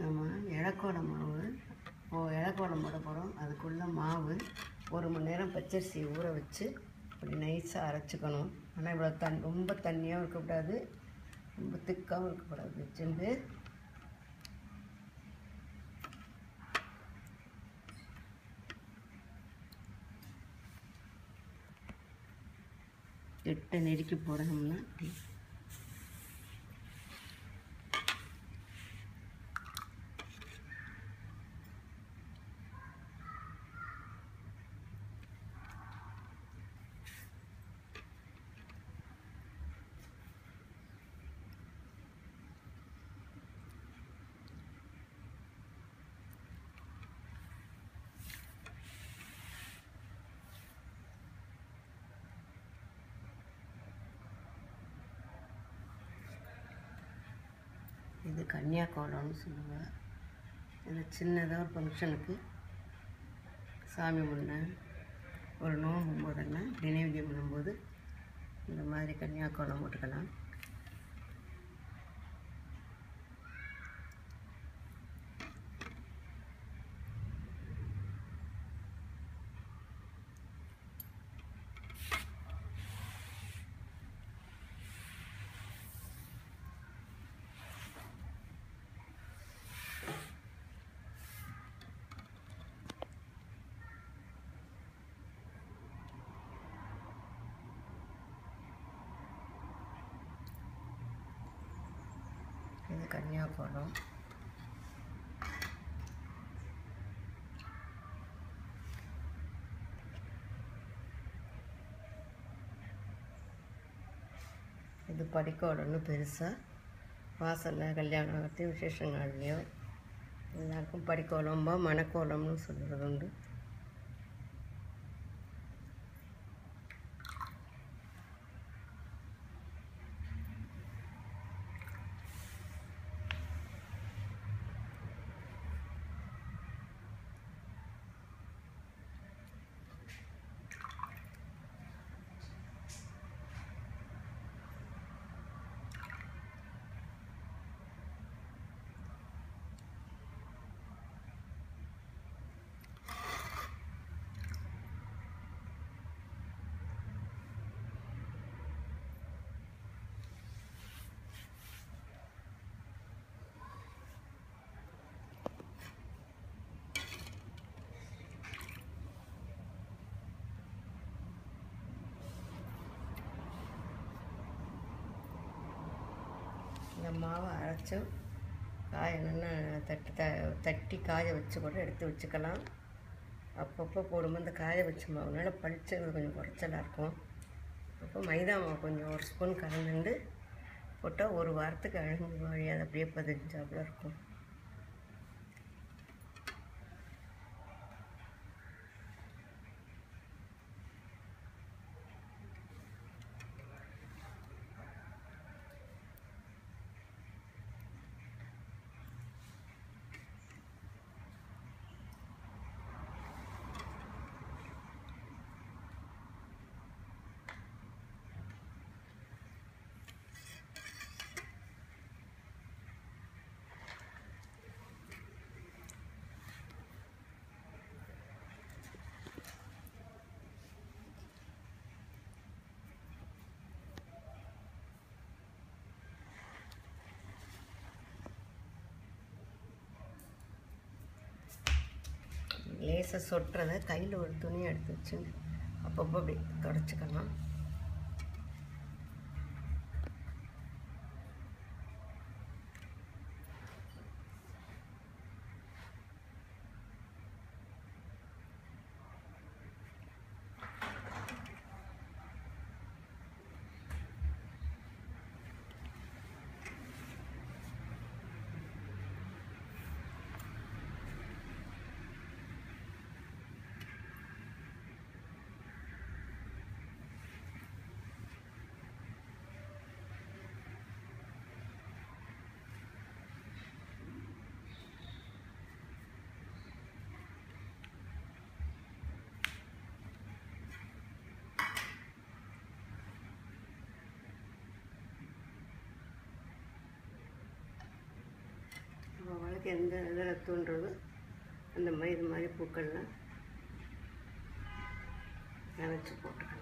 நம்ம இலக்கோட மாவு ஓ இலக்கோலம் போட போகிறோம் அதுக்குள்ள மாவு ஒரு மணி நேரம் பச்சரிசியை ஊற வச்சு அப்படி நைஸாக அரைச்சிக்கணும் ஆனால் இவ்வளோ தண் ரொம்ப தண்ணியாகவும் இருக்கக்கூடாது ரொம்ப திக்காகவும் இருக்கக்கூடாது வச்சுருந்து எட்டை நெருக்கி போடணும்னா அப்படி இது கன்னியாகுமரம்னு சொல்லுவாங்க இது சின்னதாக ஒரு ஃபங்க்ஷனுக்கு சாமி முன்ன ஒரு நோம்பு போதெல்லாம் நினைவுகம் பண்ணும்போது இந்த மாதிரி கன்னியாகுமரம் போட்டுக்கலாம் இது கன்னியாகுமரம் இது படிக்கோடன்னு பெருசாக வாசலில் கல்யாணம் ஆகட்டும் விசேஷ நாள்லையோ எல்லாருக்கும் படிக்கோலம்போ மணக்கோலம்னு சொல்கிறது உண்டு இந்த மாவை அரைச்சி காய நல்லா தட்டி த தட்டி காய வச்சு கூட எடுத்து வச்சுக்கலாம் அப்பப்போ போடும்போது இந்த காய வச்ச மாவுனால பளிச்சுறது கொஞ்சம் குறைச்சலாக இருக்கும் அப்போ மைதா மாவு கொஞ்சம் ஒரு ஸ்பூன் கலந்துண்டு போட்டால் ஒரு வாரத்துக்கு அழிஞ்சு வழியாது அப்படியே பதிஞ்சாப்புல இருக்கும் லேசாக சொட்டுறத கையில் ஒரு துணியை எடுத்து வச்சு அப்பப்போ அப்படி தொடச்சிக்கலாம் நமக்கு எந்த இதில் தோன்றதோ அந்த மாதிரி இது மாதிரி பூக்கள்லாம் நினச்சி போட்டுக்கலாம்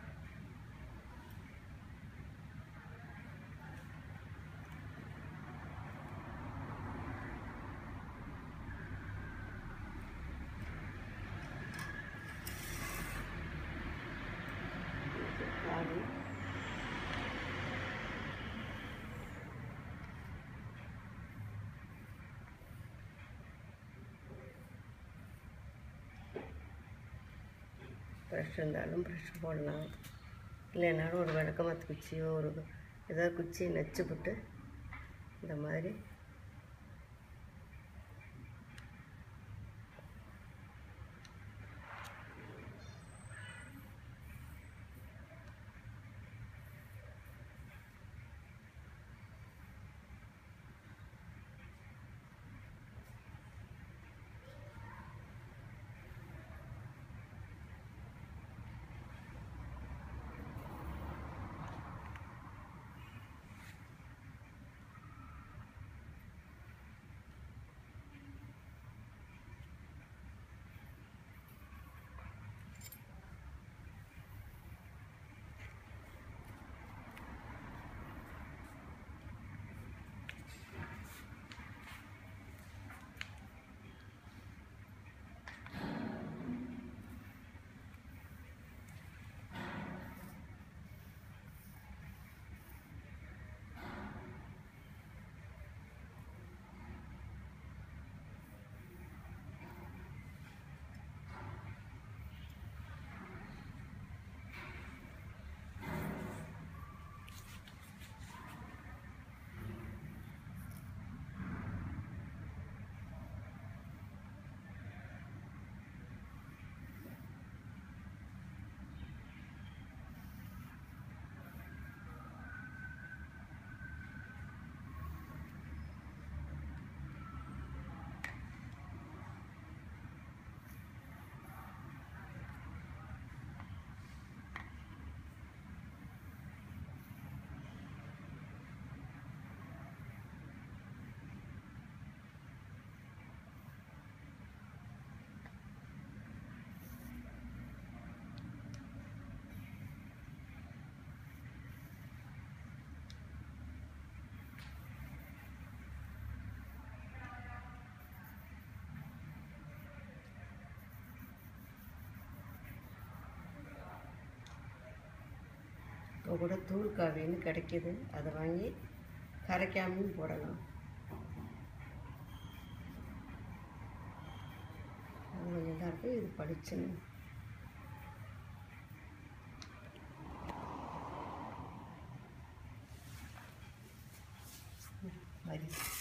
காடு ப்ரெஷ் இருந்தாலும் ப்ரெஷ் போடலாம் இல்லைனாலும் ஒரு விளக்கமாத்து குச்சியோ ஒரு ஏதாவது குச்சியை நச்சு போட்டு இந்த மாதிரி இப்போ கூட தூள் காவின்னு கிடைக்கிது அதை வாங்கி கரைக்காமையும் போடலாம் அது கொஞ்சம் இதாக இருக்கும் இது படிச்சுன்னு மாதிரி